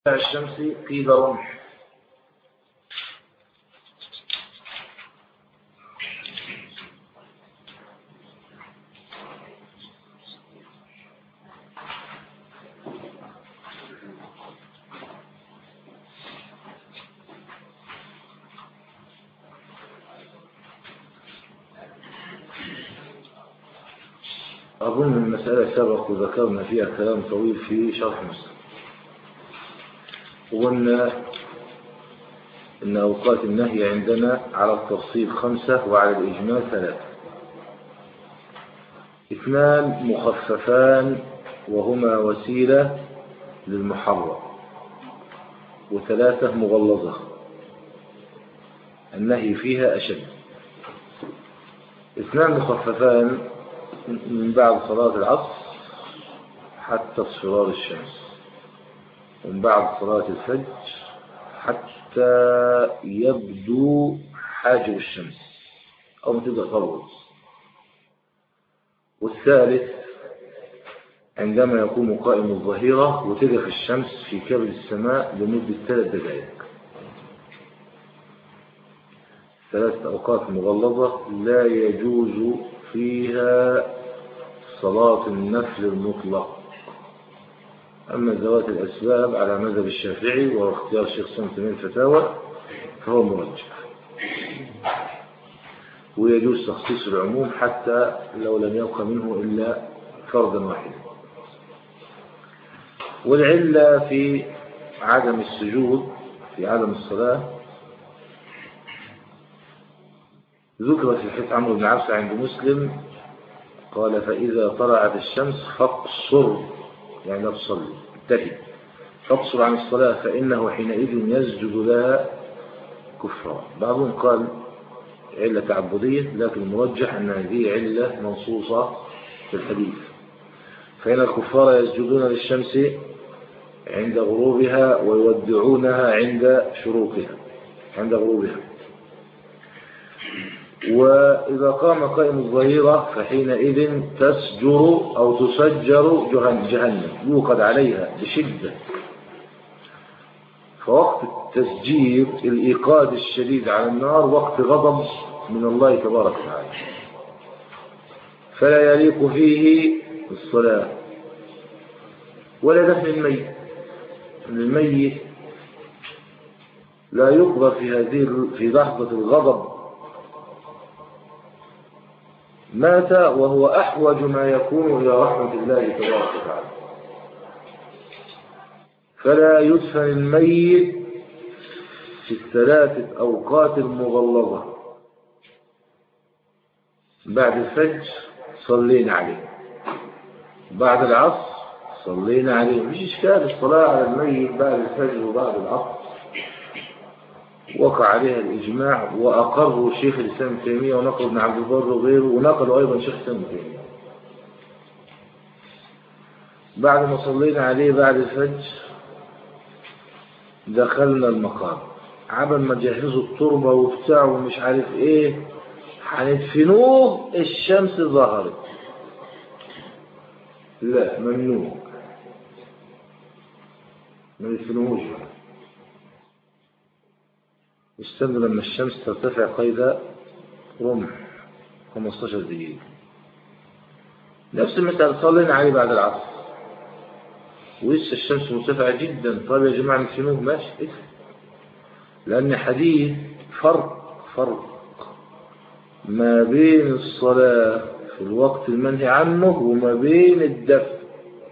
الشمس قيل رمح أظن المسألة سبق وذكرنا فيها كلام طويل في شرح مسلم وقلنا إن أوقات النهي عندنا على التفصيل خمسة وعلى الإجمال ثلاثة اثنان مخففان وهما وسيلة للمحرم وثلاثة مغلظة النهي فيها أشد اثنان مخففان من بعد صلاة العصر حتى اصفرار الشمس ومن بعد صلاة الفجر حتى يبدو حاجب الشمس أو تبدأ تغرب والثالث عندما يقوم قائم الظهيرة وتقف الشمس في كبد السماء لمدة ثلاث دقائق ثلاث أوقات مغلظة لا يجوز فيها صلاة النفل المطلق أما ذوات الأسباب على مذهب الشافعي وهو اختيار الشيخ سنة من الفتاوى فهو مرجح ويجوز تخصيص العموم حتى لو لم يبق منه إلا فردا واحدا والعلة في عدم السجود في عدم الصلاة ذكرت في حديث عمرو بن عبس عند مسلم قال فإذا طلعت الشمس فاقصر يعني لا تصلي ابتدي فاقصر عن الصلاة فإنه حينئذ يسجد لها كفرا بعضهم قال علة تعبدية لكن المرجح أن هذه علة منصوصة في الحديث فإن الكفار يسجدون للشمس عند غروبها ويودعونها عند شروقها عند غروبها وإذا قام قائم الظهيرة فحينئذ تسجر أو تسجر جهنم يوقد عليها بشدة فوقت التسجير الإيقاد الشديد على النار وقت غضب من الله تبارك وتعالى فلا يليق فيه الصلاة ولا دفن الميت الميت لا يقبر في هذه في لحظة الغضب مات وهو أحوج ما يكون إلى رحمة الله تبارك وتعالى فلا يدفن الميت في الثلاثة أوقات المغلظة بعد الفجر صلينا عليه بعد العصر صلينا عليه مش إشكال الصلاة على الميت بعد الفجر وبعد العصر وقع عليها الإجماع وأقره شيخ الإسلام تيمية ونقل ابن عبد البر وغيره ونقل أيضا شيخ الإسلام تيمية بعد ما صلينا عليه بعد الفجر دخلنا المقام عبل ما جهزوا التربة وبتاع ومش عارف ايه هندفنوه الشمس ظهرت لا ممنوع ما ندفنوهوش بقى استنى لما الشمس ترتفع قيد رمح 15 دقيقة نفس المسألة صلينا عليه بعد العصر ولسه الشمس مرتفعة جدا طيب يا جماعة نسينوه ماشي إيه؟ لأن حديث فرق فرق ما بين الصلاة في الوقت المنهي عنه وما بين الدفن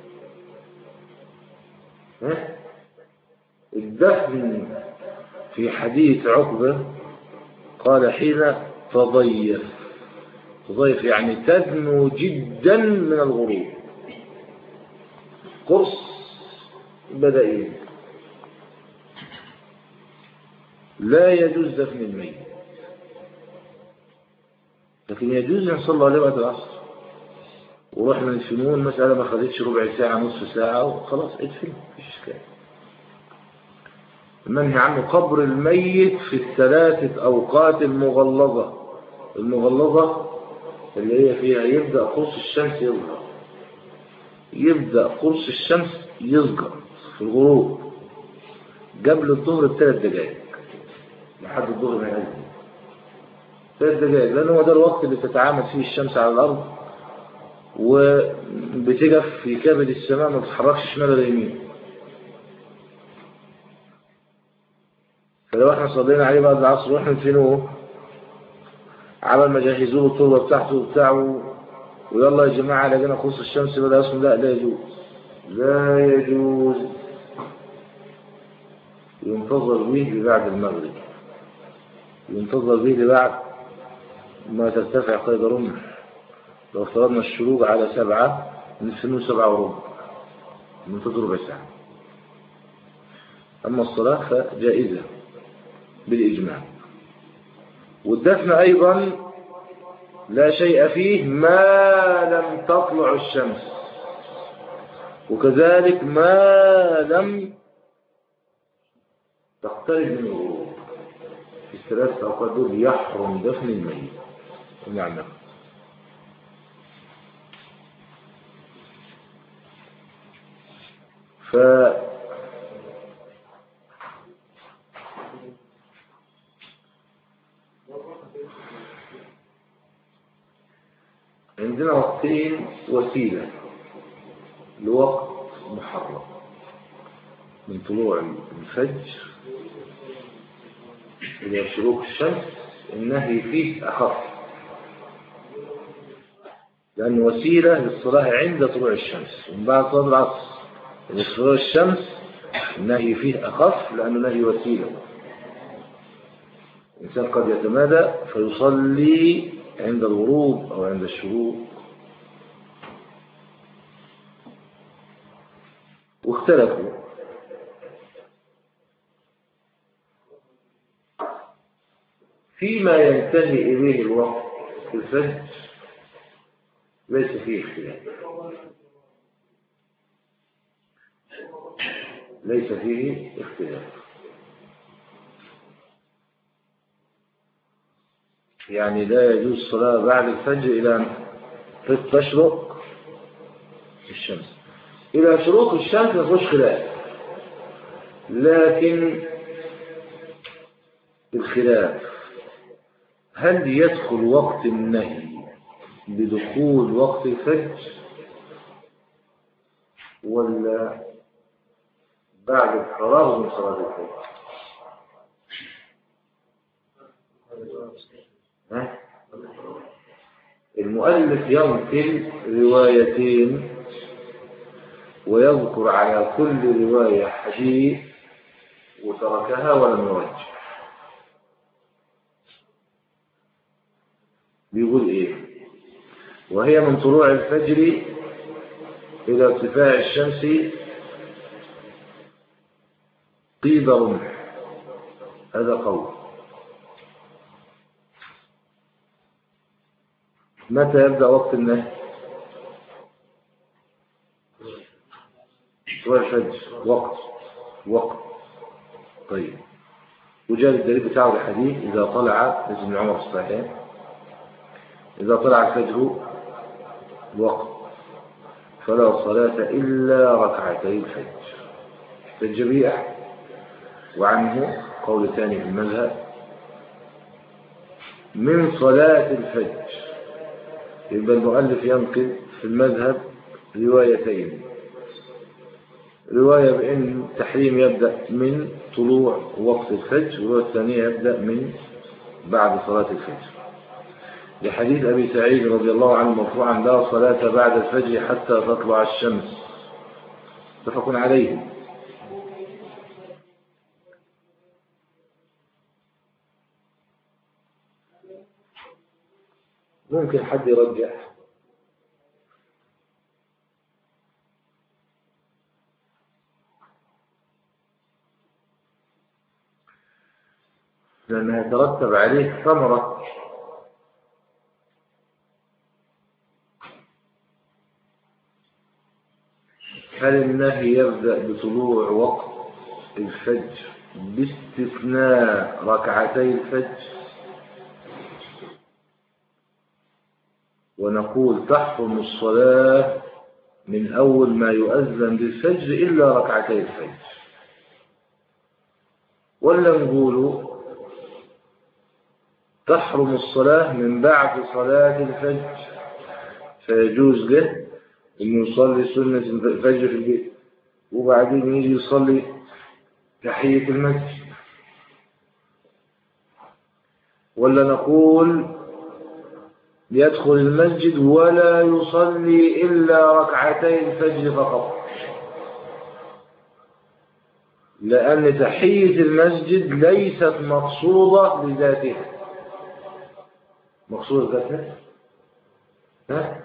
الدفن في حديث عقبة قال حين تضيف تضيف يعني تدنو جدا من الغروب قرص بدئي لا يجوز دفن الميت لكن يجوز ان صلى عليه بعد العصر ورحنا ندفنوه المسألة ما خدتش ربع ساعة نصف ساعة وخلاص ادفن مفيش اشكال المنهي عنه قبر الميت في الثلاثة أوقات المغلظة المغلظة اللي هي فيها يبدأ قرص الشمس يظهر يبدأ قرص الشمس يصغر في الغروب قبل الظهر بثلاث دقائق لحد الظهر ما يأذن ثلاث دقائق لأنه هو ده الوقت اللي تتعامل فيه الشمس على الأرض وبتقف في كبد السماء ما تتحركش شمال ولا يمين فلو احنا صلينا عليه بعد العصر واحنا فينه عمل ما جهزوا له التربه بتاعته وبتاعه ويلا يا جماعه لقينا قوس الشمس بدا يصل لا لا يجوز لا يجوز ينتظر به لبعد المغرب ينتظر به لبعد ما ترتفع قيد رمح لو افترضنا الشروق على سبعة نسميه سبعة وربع منتظر ربع ساعة أما الصلاة فجائزة بالإجماع والدفن أيضا لا شيء فيه ما لم تطلع الشمس وكذلك ما لم تقترب من الغروب في الثلاث أوقات دول يحرم دفن الميت نعم ف عندنا وقتين وسيلة لوقت محرم من طلوع الفجر إلى شروق الشمس النهي فيه أخف لأنه وسيلة للصلاة عند طلوع الشمس ومن بعد صلاة العصر إلى شروق الشمس النهي فيه أخف لأنه نهي وسيلة الإنسان قد يتمادى فيصلي عند الغروب أو عند الشروق واختلفوا فيما ينتهي إليه الوقت في الفجر ليس فيه اختلاف ليس فيه اختلاف يعني لا يجوز الصلاة بعد الفجر إلى أن تشرق الشمس إلى شروق الشمس ما فيهوش خلاف لكن الخلاف هل يدخل وقت النهي بدخول وقت الفجر ولا بعد الفراغ من صلاة الفجر المؤلف ينقل روايتين ويذكر على كل رواية حديث وتركها ولم يرجح بيقول ايه وهي من طلوع الفجر إلى ارتفاع الشمس طيب رمح هذا قول متى يبدأ وقت النهي طلوع الفجر وقت وقت طيب وجاء الدليل بتاعه الحديث إذا طلع ابن عمر الصحيح إذا طلع الفجر وقت فلا صلاة إلا ركعتي الفجر احتج به وعنه قول ثاني في المذهب من صلاة الفجر يبقى المؤلف ينقل في المذهب روايتين رواية بأن التحريم يبدأ من طلوع وقت الفجر والرواية الثانية يبدأ من بعد صلاة الفجر لحديث أبي سعيد رضي الله عنه مرفوعا لا صلاة بعد الفجر حتى تطلع الشمس متفق عليه ممكن حد يرجح لأنها يترتب عليه ثمرة هل النهي يبدأ بطلوع وقت الفجر باستثناء ركعتي الفجر ونقول تحرم الصلاة من أول ما يؤذن بالفجر إلا ركعتي الفجر ولا نقول تحرم الصلاة من بعد صلاة الفجر فيجوز له انه يصلي سنة الفجر في البيت وبعدين يجي يصلي تحية المسجد ولا نقول يدخل المسجد ولا يصلي إلا ركعتي الفجر فقط لأن تحية المسجد ليست مقصودة لذاتها مقصودة ذاتها ها؟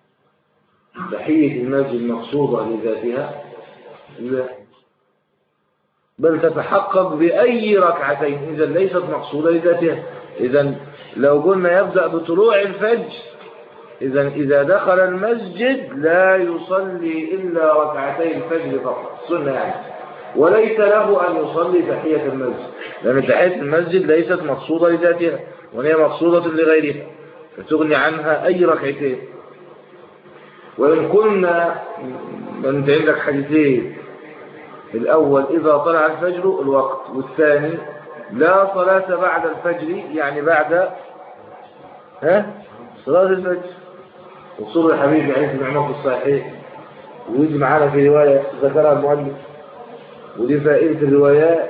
تحية المسجد مقصودة لذاتها لا بل تتحقق بأي ركعتين إذا ليست مقصودة لذاتها إذا لو قلنا يبدأ بطلوع الفجر إذا إذا دخل المسجد لا يصلي إلا ركعتي الفجر فقط سنة يعني وليس له أن يصلي تحية المسجد لأن تحية المسجد ليست مقصودة لذاتها وهي مقصودة لغيرها فتغني عنها أي ركعتين وإن قلنا أنت عندك حديثين الأول إذا طلع الفجر الوقت والثاني لا صلاة بعد الفجر يعني بعد ها صلاة الفجر وصول الحبيب عليه بن عمر في الصحيح ويجي معانا في رواية ذكرها المؤلف ودي فائدة الروايات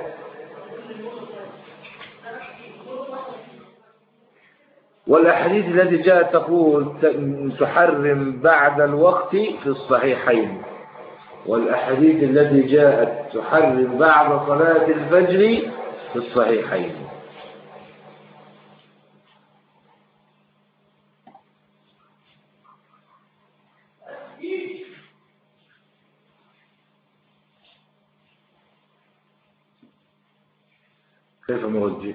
والأحاديث التي جاءت تقول تحرم بعد الوقت في الصحيحين والأحاديث التي جاءت تحرم بعد صلاة الفجر في الصحيحين كيف مرجح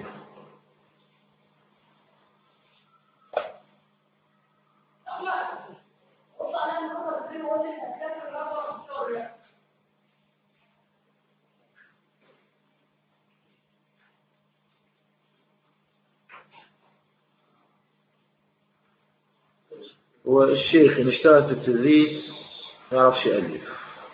والشيخ إن اشتغل في التدريس ما يعرفش يألف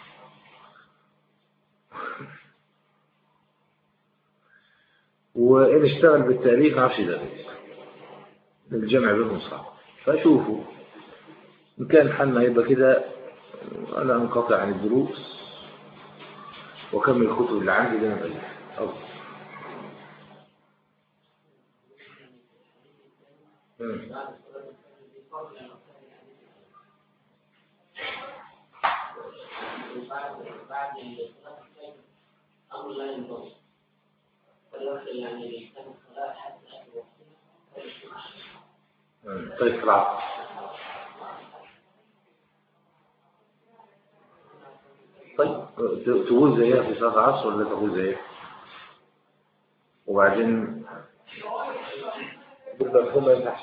وإن اشتغل بالتأليف ما يعرفش يدرس الجمع بينهم صعب فشوفوا إن كان حالنا يبقى كده أنا أنقطع عن الدروس وكمل الكتب اللي عندي اللي أنا بألف أفضل أمر لا ينبغي فالوحي يعني يحتاج الصلاة حتى طيب في العصر طيب تقول زيها في صلاة العصر ولا تقول زيها وبعدين بالمفهوم ما ينفعش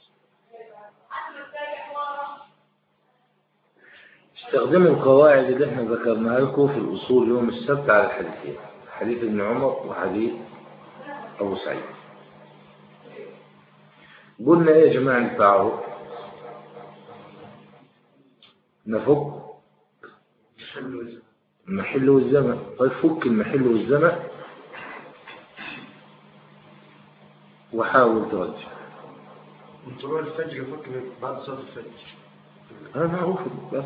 استخدموا القواعد اللي احنا ذكرناها لكم في الأصول يوم السبت على الحديثين حديث ابن عمر وحديث أبو سعيد قلنا ايه يا جماعة التعارض نفك المحل والزمن طيب فك المحل والزمن وحاول ترجع من طلوع الفجر فك بعد صلاة الفجر أنا معروف بس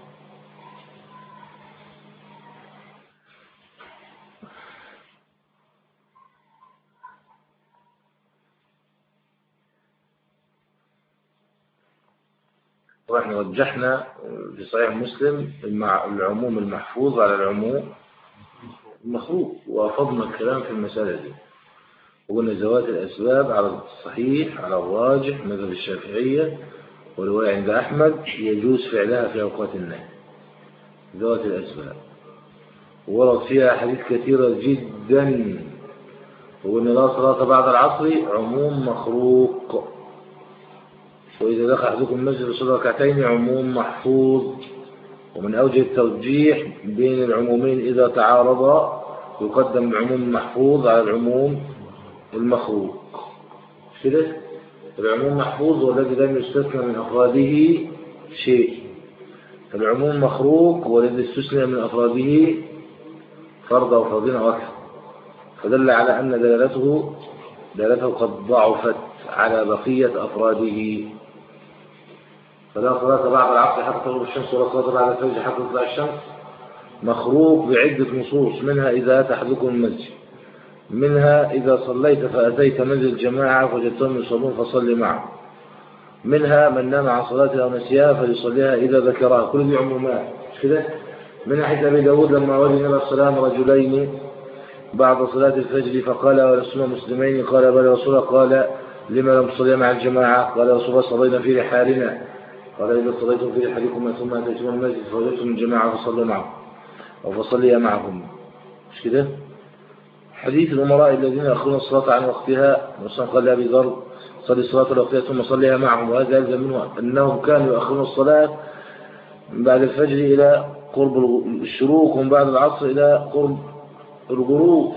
واحنا رجحنا في صحيح مسلم المع... العموم المحفوظ على العموم المخروط وافضنا الكلام في المسألة دي وقلنا زوات الأسباب على الصحيح على الراجح مذهب الشافعية ورواية عند أحمد يجوز فعلها في أوقات النهي ذوات الأسباب ورد فيها أحاديث كثيرة جدا وقلنا لا صلاة بعد العصر عموم مخروق وإذا دخل أحدكم المسجد يصلي ركعتين عموم محفوظ ومن أوجه الترجيح بين العمومين إذا تعارضا يقدم العموم المحفوظ على العموم المخروق كده العموم محفوظ والذي لم يستثنى من أفراده شيء العموم مخروق والذي استثنى من أفراده فرض أو فرضين أو أكثر فدل على أن دلالته دلالته قد ضعفت على بقية أفراده فلا صلاة بعد العصر حتى تغرب الشمس ولا صلاة بعد الفجر حتى تطلع الشمس مخروق بعدة نصوص منها إذا أتى أحدكم المسجد منها إذا صليت فأتيت منزل الجماعة فوجدتهم يصلون فصل معهم منها من نام عن صلاته أو نسيها فليصليها إذا ذكرها كل دي عمومات مش كده من حديث أبي داود لما وجد النبي صلى الله عليه وسلم رجلين بعد صلاة الفجر فقال ولسنا مسلمين قال بل رسول الله قال لما لم تصلي مع الجماعة قال رسول الله صلينا في رحالنا قال إذا صليتم في رحالكم ثم أتيتم المسجد فوجدتم الجماعة فصلوا معهم أو فصلي معهم مش كده حديث الأمراء الذين يأخرون الصلاة عن وقتها مثلا قال لأبي ذر صلي الصلاة الوقتية ثم صليها معهم وهذا يلزم منه أنهم كانوا يؤخرون الصلاة من بعد الفجر إلى قرب الشروق ومن بعد العصر إلى قرب الغروب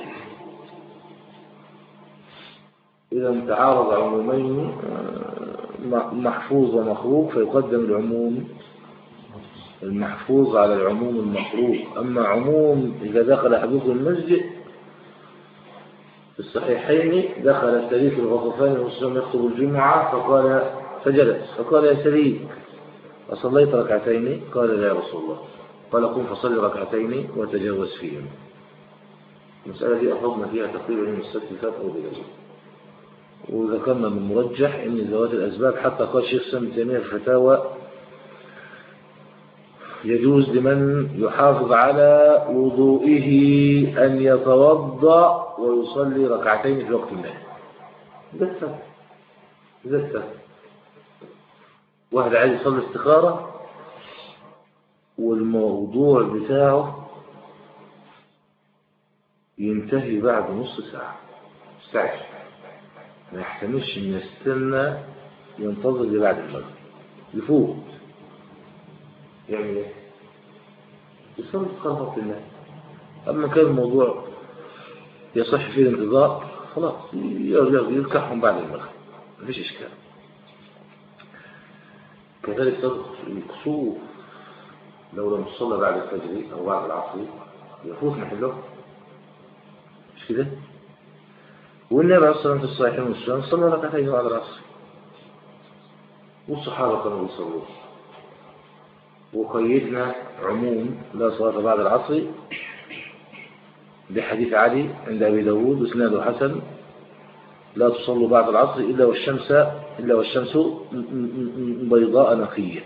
إذا تعارض عمومين محفوظ ومخروق فيقدم العموم المحفوظ على العموم المخروق أما عموم إذا دخل أحدكم المسجد في الصحيحين دخل سليك الغطفان وسلم يخطب الجمعة فقال فجلس فقال يا سليك أصليت ركعتين قال لا يا رسول الله قال قم فصل ركعتين وتجاوز فيهم المسألة دي أفضنا فيها تقريبا من السبت فات أو بجلس وذكرنا من مرجح ان ذوات الأسباب حتى قال شيخ سامي تيمية في الفتاوى يجوز لمن يحافظ على وضوئه أن يتوضأ ويصلي ركعتين في وقت ما ده السبب ده السبب واحد عايز يصلي استخارة والموضوع بتاعه ينتهي بعد نص ساعة مستعجل ما يحتملش ان يستنى ينتظر لبعد المغرب يفوت يعمل ايه يصلي استخارة الله اما كان الموضوع يصح فيه الانتظار خلاص يركعهم بعد المغرب مفيش اشكال كذلك صدق الكسوف لو لم تصلى بعد الفجر او بعد العصر يفوت محله مش كده والنبي عليه الصلاه والسلام في الصحيحين والسنن صلى ركعتين بعد العصر والصحابه كانوا يصلون وقيدنا عموم لا صلاه بعد العصر بحديث علي عند أبي داود وسناده حسن لا تصلوا بعد العصر إلا والشمس إلا والشمس بيضاء نقية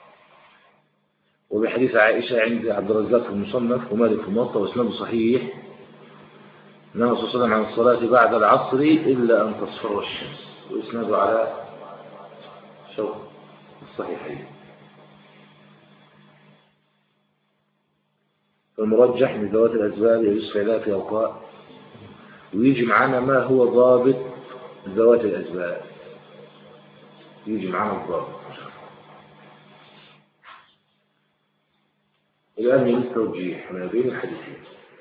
وبحديث عائشة عند عبد الرزاق في المصنف ومالك في الموطأ واسناده صحيح نهى صلى الله عليه وسلم عن الصلاة بعد العصر إلا أن تصفر الشمس وإسناده على شوق الصحيحين فالمرجح من ذوات الأسباب يجوز فعلها في أوقات ويجي معنا ما هو ضابط ذوات الأسباب يجي معنا الضابط الآن يجوز توجيه ما بين الحديثين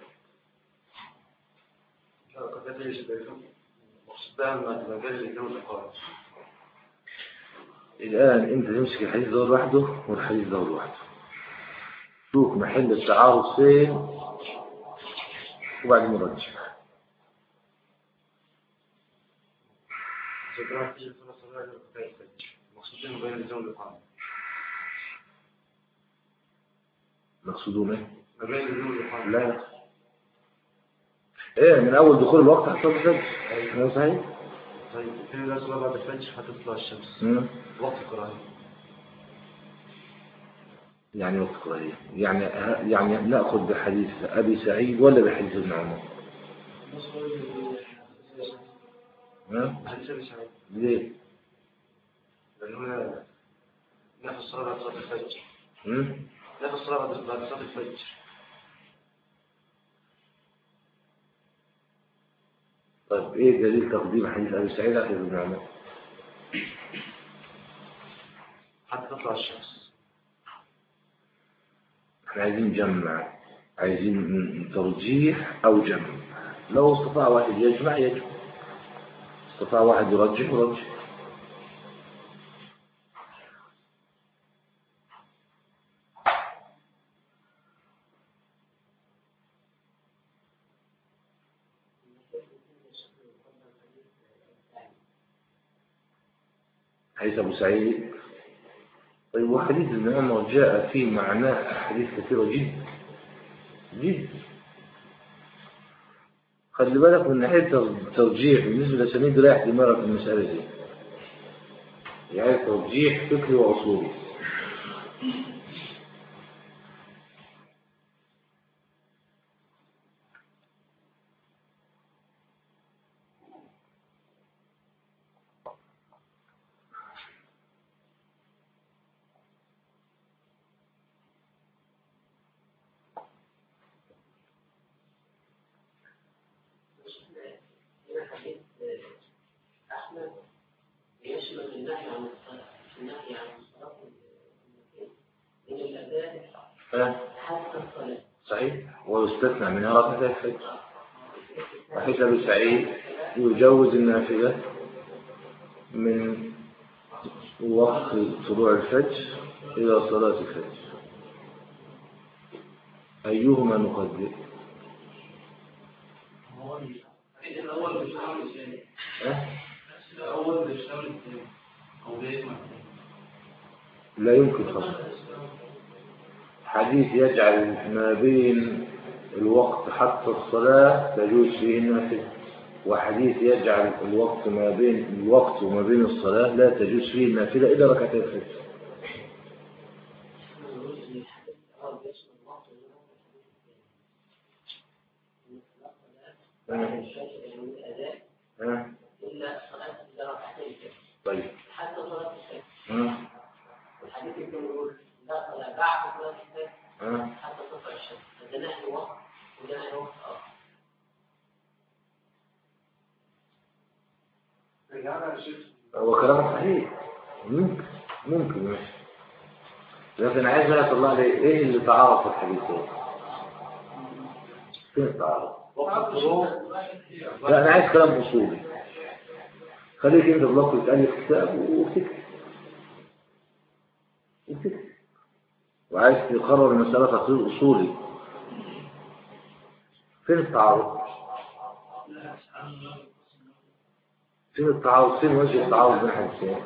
الآن أنت تمسك الحديث ده لوحده والحديث ده لوحده شوف محل التعارض فين وبعدين نرجع مقصودون ايه؟ لا ايه من اول دخول الوقت حتى الفجر ايوه صحيح طيب في لا صلاة بعد الفجر حتى تطلع الشمس مم. وقت القرآن يعني وقت قليل يعني يعني ناخذ بحديث ابي سعيد ولا بحديث ابن عمر؟ ها؟ حديث أبي سعيد ليه؟ لأنه نفس الصلاة بعد صلاة الفجر مم؟ نفس الصلاة بعد بعد صلاة الفجر طيب ايه دليل تقديم حديث ابي سعيد على حديث ابن عمر؟ حتى تطلع الشمس احنا عايزين نجمع عايزين ترجيح او جمع لو استطاع واحد يجمع يجمع استطاع واحد يرجح يرجح حديث أبو سعيد طيب وحديث ابن عمر جاء فيه معناه أحاديث كثيرة جدا جدا خلي بالك من ناحية الترجيح بالنسبة لسنيد لا احتمال في المسألة دي يعني ترجيح فكري وأصولي هنا حديث أحمد يشمل النهي عن الصلاة النهي عن الصلاة من الأذان ها؟ حتى الصلاة صحيح ويستثنى منها ركعتي الفجر وحيث أبي سعيد يجوز النافلة من وقت طلوع الفجر إلى صلاة الفجر أيهما نقدم الأول بيشتغل الثاني ها؟ الأول بيشتغل الثاني أو بيسمع لا يمكن خطأ حديث يجعل ما بين الوقت حتى الصلاة تجوز فيه النافلة وحديث يجعل الوقت ما بين الوقت وما بين الصلاة لا تجوز فيه النافلة إلا ركعتين الفجر ها؟ إلا صلاة إلا ركعتين الفجر طيب حتى صلاة الفجر ها؟ الحديث يكون يقول لا صلاة بعد صلاة الفجر ها؟ حتى تطلع الشمس هذا نهي وقت وده نهي وقت آخر رجعنا يا شيخ هو كلامك صحيح ممكن ممكن ماشي لكن عايز بقى اطلع لي ايه اللي تعارض في الحديث ده فين التعارض وقت الظهور لا انا عايز كلام اصولي خليك انت بلوك تالف كتاب وتكتب وتكتب وعايز تقرر المسألة تقرير اصولي فين التعارض فين التعارض فين وجه التعارض بين الحديثين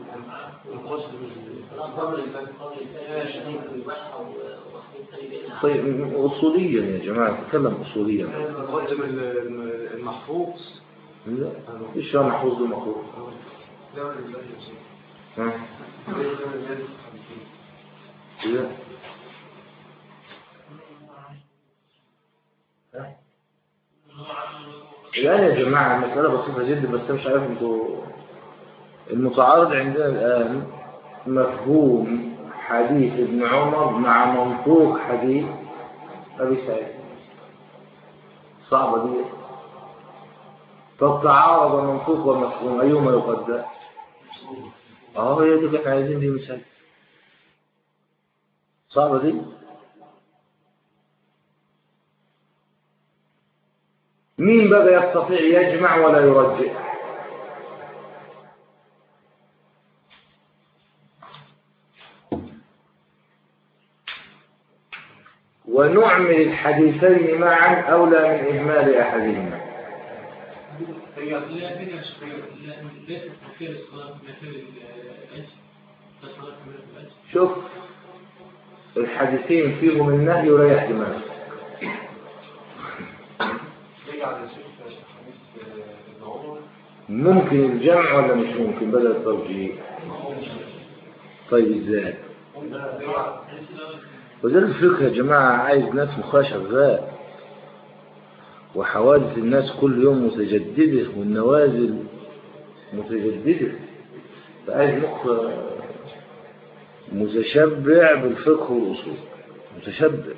طيب اصوليا يا جماعه تكلم اصوليا نقدم ال- المحفوظ لا ايش هو محفوظ ومحفوظ لا لا لا يا شيخ. ها لا لا لا لا. لا ها؟ الآن يا جماعة المسألة بسيطة جدا بس أنا مش عارف انتوا المتعارض عندنا الآن مفهوم حديث ابن عمر مع منطوق حديث أبي سعيد صعبة دي طب تعارض منطوق ومفهوم أيهما يقدم؟ اه هي دي اللي احنا عايزين دي مثال صعبة دي مين بقى يستطيع يجمع ولا يرجع ونعمل الحديثين معا أولى من إهمال أحدهما هي لا بين ليس تفكير الصلاة مثل الأجل الصلاة مثل الأجل شوف الحديثين فيهم النهي ولا يحتمل رجع يا شيخ حديث ابن عمر ممكن الجمع ولا مش ممكن بدل التوجيه طيب ازاي وده الفقه يا جماعة عايز ناس مخها شغال وحوادث الناس كل يوم متجددة والنوازل متجددة فعايز مخ متشبع بالفقه والأصول متشبع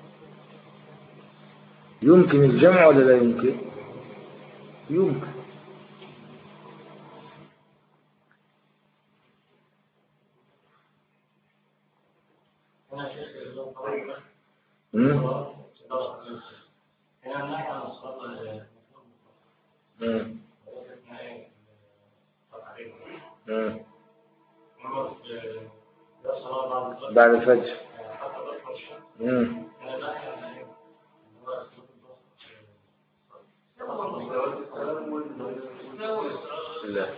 يمكن الجمع ولا لا يمكن يمكن هنا شيخ الإسلام طريقة مم؟ هنا نهي عن الصلاة مم. مم. بعد الفجر مم. الله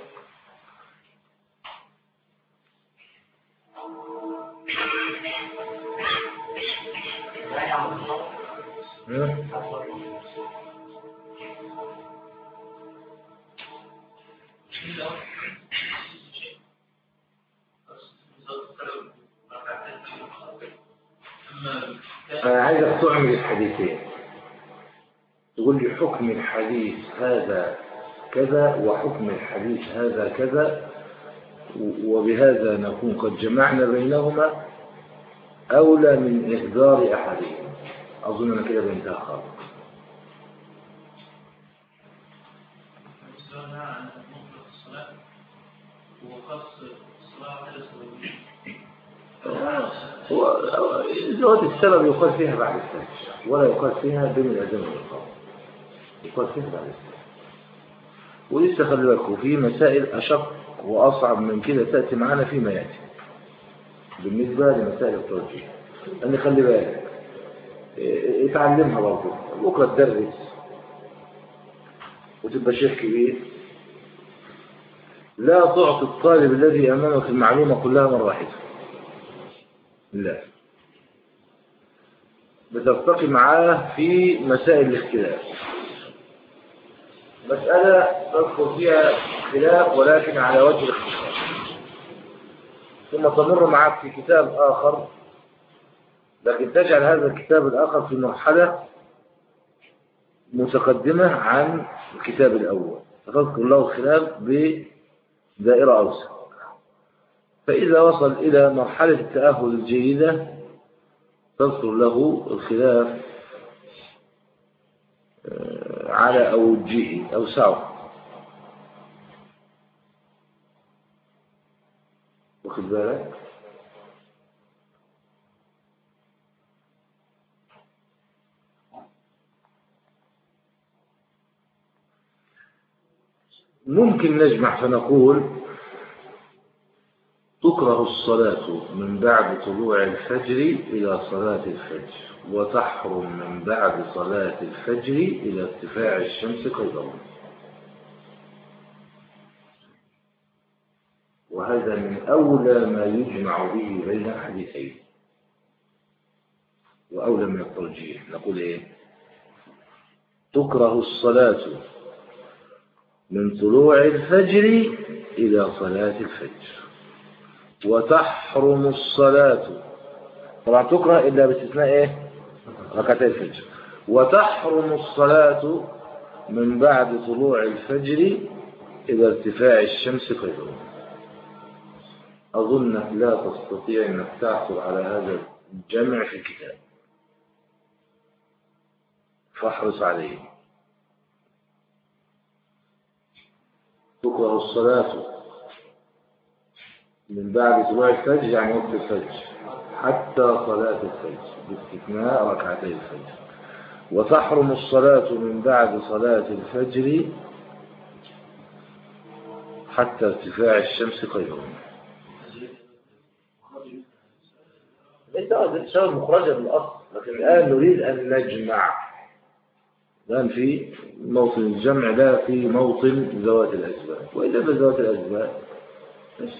لا يعمل هم؟ أنا عايزك تعمل الحديثين تقول لي حكم الحديث هذا كذا وحكم الحديث هذا كذا و- وبهذا نكون قد جمعنا بينهما أولى من إهدار أحدهما أظن أنا كده بنتهى خالص سؤالنا عن مطلق الصلاة وخاص الصلاة على سبيل هو هو زوج السبب يقال فيها بعد الفجر ولا يقال فيها بين الأذان والإقامة يقال فيها بعد الفجر ولسه خلي بالكم في مسائل أشق وأصعب من كده تأتي معانا فيما يأتي بالنسبة لمسائل التوجيه أنا خلي بالك إيه، اتعلمها برضه بكرة تدرس وتبقى شيخ كبير لا تعطي الطالب الذي أمامك المعلومة كلها مرة واحدة لا بتلتقي معاه في مسائل الاختلاف مسألة تذكر فيها خلاف ولكن على وجه الاختصار ثم تمر معك في كتاب آخر لكن تجعل هذا الكتاب الآخر في مرحلة متقدمة عن الكتاب الأول فتذكر له الخلاف بدائرة أوسع فإذا وصل إلى مرحلة التأهل الجيدة تذكر له الخلاف آه، على أوجهه أوسعه واخد بالك ممكن نجمع فنقول تكره الصلاة من بعد طلوع الفجر إلى صلاة الفجر وتحرم من بعد صلاة الفجر إلى ارتفاع الشمس قيضا وهذا من أولى ما يجمع به بين الحديثين وأولى من الترجيح نقول إيه تكره الصلاة من طلوع الفجر إلى صلاة الفجر وتحرم الصلاة طبعا تكره إلا باستثناء إيه ركعتي الفجر وتحرم الصلاة من بعد طلوع الفجر إلى ارتفاع الشمس قيضا أظنك لا تستطيع أنك تحصل على هذا الجمع في الكتاب فاحرص عليه تكره الصلاة من بعد طلوع الفجر يعني وقت الفجر حتى صلاة الفجر باستثناء ركعتي الفجر وتحرم الصلاة من بعد صلاة الفجر حتى ارتفاع الشمس قيضا انت تساوي مخرجة من الأصل لكن الآن نريد أن نجمع الآن في موطن الجمع لا في موطن ذوات الأسباب وإذا بذوات الأسباب مش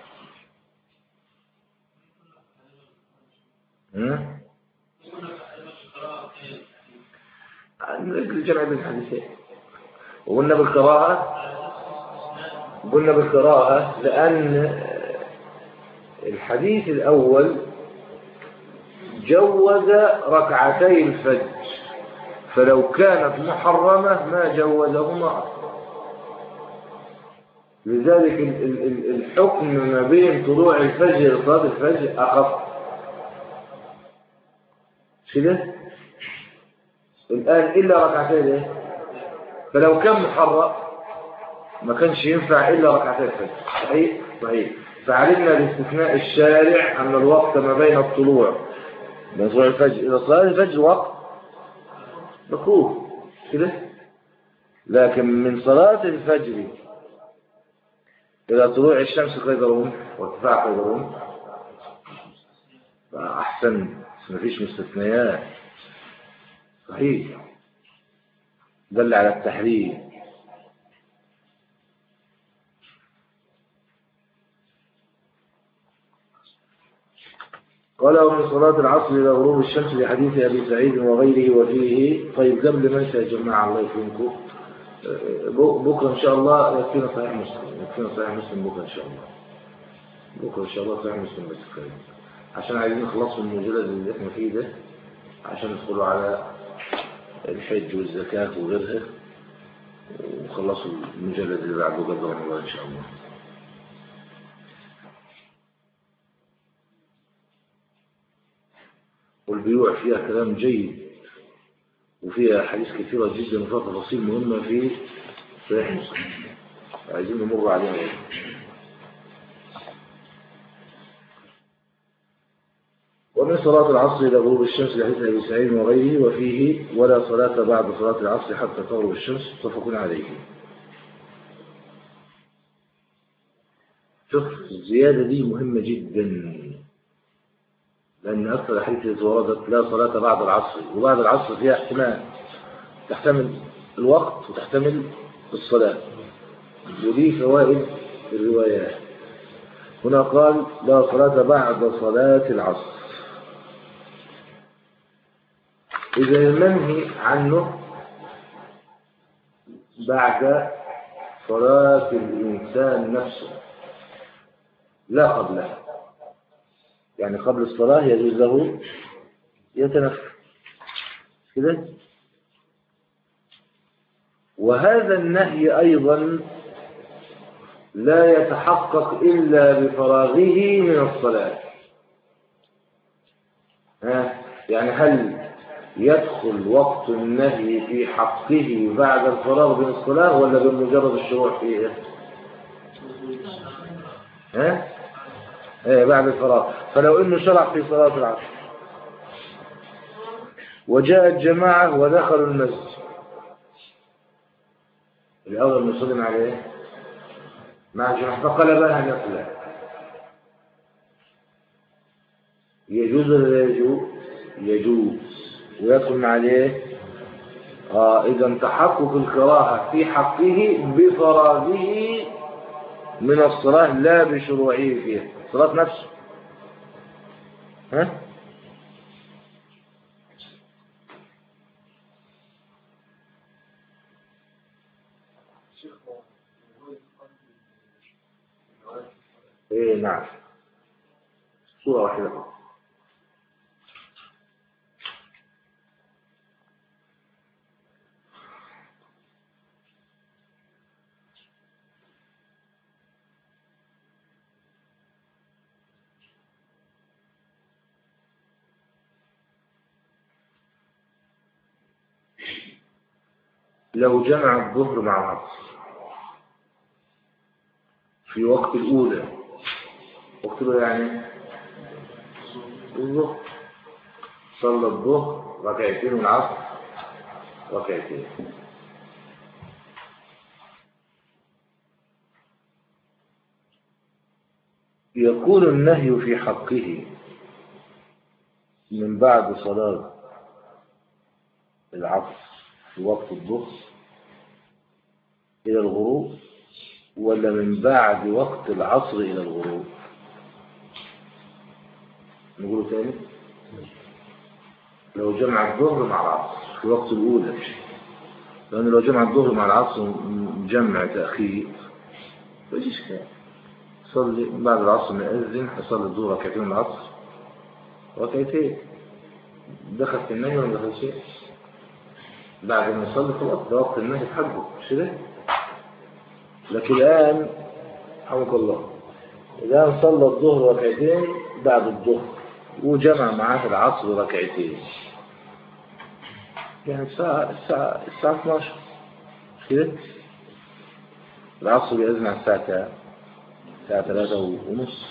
هم؟ نريد الجمع بين الحديثين وقلنا بالقراءة قلنا بالقراءة لأن الحديث الأول جوز ركعتي الفجر فلو كانت محرمة ما جوزهما أصلا لذلك ال- ال- ال- الحكم ما بين طلوع الفجر وصلاة الفجر أخف مش كده؟ الآن إلا ركعتين إيه؟ فلو كان محرم ما كانش ينفع إلا ركعتين الفجر صحيح؟ صحيح فعلمنا باستثناء الشارع أن الوقت ما بين الطلوع من طلوع الفجر إلى صلاة الفجر وقت مكروه كده لكن من صلاة الفجر إلى طلوع الشمس قيدرون وارتفاع قيدرون فأحسن ما فيش مستثنيات صحيح دل على التحريم قال ومن صلاة العصر إلى غروب الشمس لحديث أبي سعيد وغيره وفيه طيب قبل ما انسى يا جماعة الله يكرمكم آه، ب- بكرة إن شاء الله يكفينا صحيح مسلم يكفينا صحيح مسلم بكرة إن شاء الله بكرة إن شاء الله صحيح مسلم بس كفاية عشان عايزين نخلصوا من المجلد اللي احنا فيه ده عشان ندخلوا على الحج والزكاة وغيرها وخلصوا المجلد اللي بعده قبل رمضان إن شاء الله والبيوع فيها كلام جيد وفيها حديث كثيرة جدا وفيها تفاصيل مهمة في صحيح مسلم عايزين نمر عليها برضه. ومن صلاة العصر إلى غروب الشمس لحديث أبي سعيد وغيره وفيه ولا صلاة بعد صلاة العصر حتى تغرب الشمس متفق عليه شوف الزيادة دي مهمة جدا لأن أكثر الأحاديث التي وردت لا صلاة بعد العصر وبعد العصر فيها احتمال تحتمل الوقت وتحتمل الصلاة ودي فوائد الروايات هنا قال لا صلاة بعد صلاة العصر إذا المنهي عنه بعد صلاة الإنسان نفسه لا قبلها يعني قبل الصلاة يجوز له يتنفل كده وهذا النهي أيضا لا يتحقق إلا بفراغه من الصلاة ها يعني هل يدخل وقت النهي في حقه بعد الفراغ من الصلاة ولا بمجرد الشروع فيه ها ايه بعد الفراغ فلو انه شرع في صلاة العصر وجاءت جماعة ودخلوا المسجد الأول نصلي عليه مع الجماعة فقلبها نفلا يجوز ولا لا يجوز يجوز ويدخل عليه آه إذا تحقق الكراهة في حقه بفراغه من الصلاة لا بشروعه فيها صلاة نفسه ها ايه نعم صورة واحدة لو جمع الظهر مع العصر في وقت الأولى وقت الأولى يعني الظهر صلى الظهر ركعتين والعصر ركعتين يكون النهي في حقه من بعد صلاة العصر في وقت الظهر إلى الغروب ولا من بعد وقت العصر إلى الغروب نقوله تاني لو جمع الظهر مع العصر في وقت الأولى لأن لو جمع الظهر مع العصر جمع تأخير فيش إشكال صلي بعد العصر نأذن حصل الظهر ركعتين العصر ركعتين دخل في النهي ولا دخل شيء بعد ما يصلي خلاص ده وقت النهي حقه مش كده لكن الآن حمد الله الآن صلى الظهر ركعتين بعد الظهر وجمع معاه العصر ركعتين يعني الساعة الساعة الساعة 12 مش كده العصر بيأذن على الساعة كام؟ الساعة 3 ونص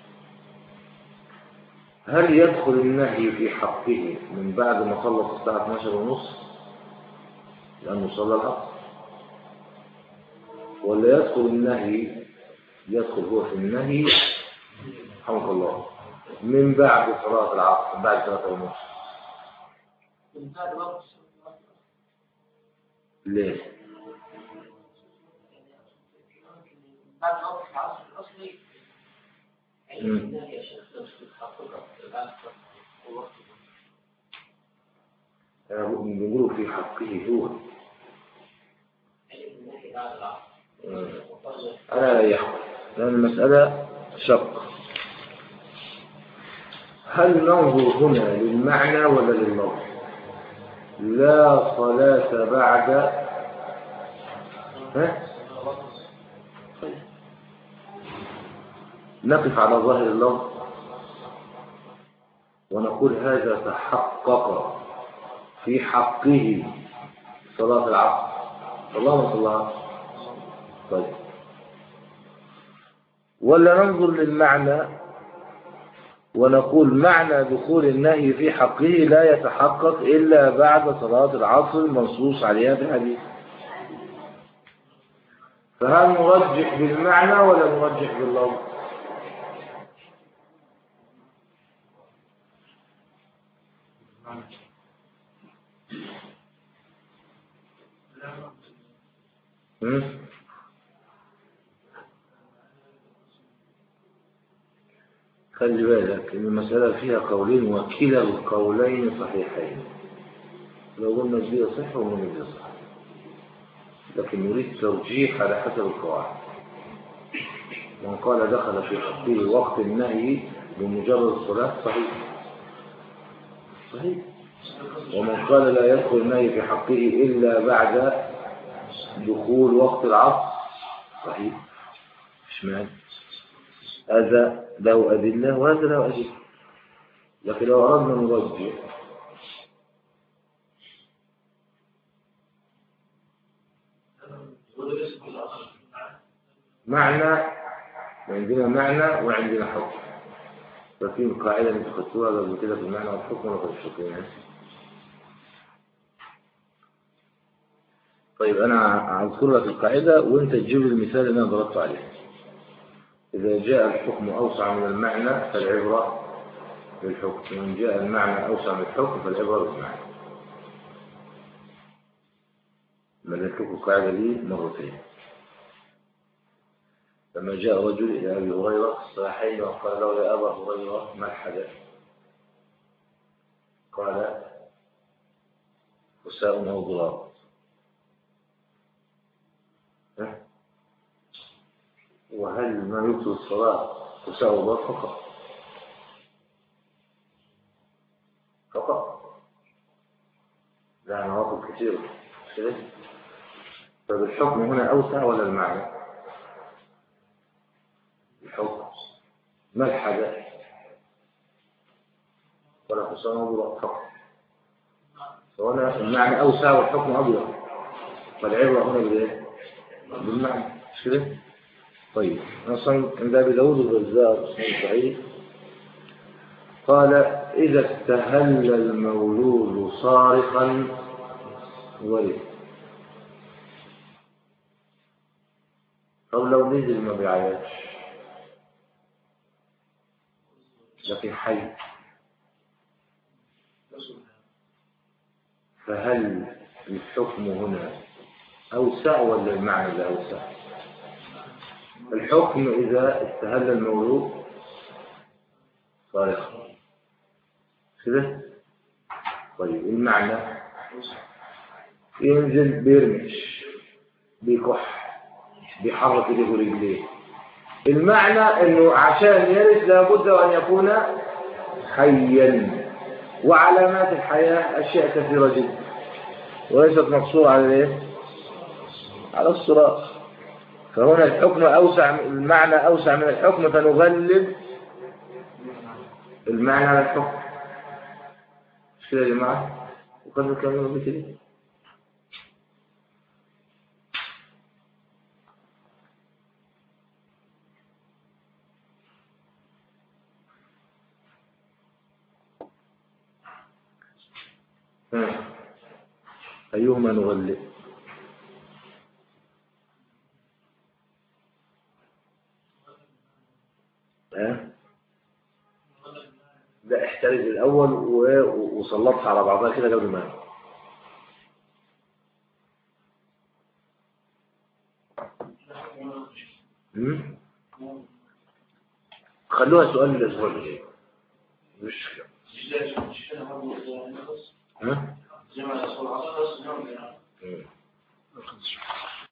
هل يدخل النهي في حقه من بعد ما خلص الساعة 12 ونص لأنه صلى العصر ولا يدخل النهي يدخل هو في النهي رحمك الله من بعد صلاة العصر بعد ثلاثة ونص من بعد وقت ليه؟ بعد وقت العصر الأصلي مم. النهي يا شيخ تمسك حق الرب أنا بنقول في حقه هو أنا لا يحكم لأن المسألة شق هل ننظر هنا للمعنى ولا لللفظ لا صلاة بعد ها؟ طيب. نقف على ظاهر اللفظ ونقول هذا تحقق في حقه صلاة العصر اللهم صل على طيب ولا ننظر للمعنى ونقول معنى دخول النهي في حقه لا يتحقق إلا بعد صلاة العصر المنصوص عليها في الحديث فهل نرجح بالمعنى ولا نرجح باللفظ هم؟ خلي بالك ان المسألة فيها قولين وكلا القولين صحيحين لو قلنا دي صح وقلنا دي صح لكن نريد ترجيح على حسب القواعد من قال دخل في حقه وقت النهي بمجرد الصلاة صحيح صحيح ومن قال لا يدخل النهي في حقه إلا بعد دخول وقت العصر صحيح مش معنى هذا له أدلة وهذا له أدلة لكن لو أردنا نرجع معنى وعندنا معنى وعندنا حكم ففي قاعدة انتوا خدتوها قبل كده في المعنى والحكم ولا في الحكم يعني طيب أنا أذكر لك القاعدة وأنت تجيب لي المثال اللي أنا ضربت عليه إذا جاء الحكم أوسع من المعنى فالعبرة بالحكم وإن جاء المعنى أوسع من الحكم فالعبرة بالمعنى مليت لكم القاعدة دي مرتين لما جاء رجل إلى أبي هريرة في الصحيحين وقال له يا أبا هريرة ما الحدث قال وساء أو ضرار وهل ما يبطل الصلاة وساء ضرار فقط فقط لا نواقف كثيرة كده طيب الحكم هنا أوسع ولا المعنى الحكم ما الحدث ولا حسن أبيض فقط فهنا المعنى أوسع والحكم أبيض فالعبرة هنا بالإيه؟ بالمعنى مش كده؟ طيب أصلا عند أبي داود الغزار اسمه صحيح قال إذا استهل المولود صارخا ولد طب لو نزل ما بيعيطش لكن حي فهل الحكم هنا أوسع ولا المعنى لا أوسع الحكم إذا استهل المولود صارخ كده طيب المعنى ينزل بيرمش بيكح بيحرك ايديه ورجليه المعنى انه عشان يرث لابد ان يكون حيا وعلامات الحياة اشياء كثيرة جدا وليست مقصورة على الايه على الصراط فهنا الحكم اوسع المعنى اوسع من الحكم فنغلب المعنى على الحكم مش كده يا جماعة وقد نكمل بكده أيهما نغلب ها لا احترز الأول و- وسلطها على بعضها كده قبل ما هم؟ خلوها سؤال الأسبوع الجاي مش مش مش كده برضه زي ما بس ها؟ زي ما الرسول عليه الصلاة والسلام مم.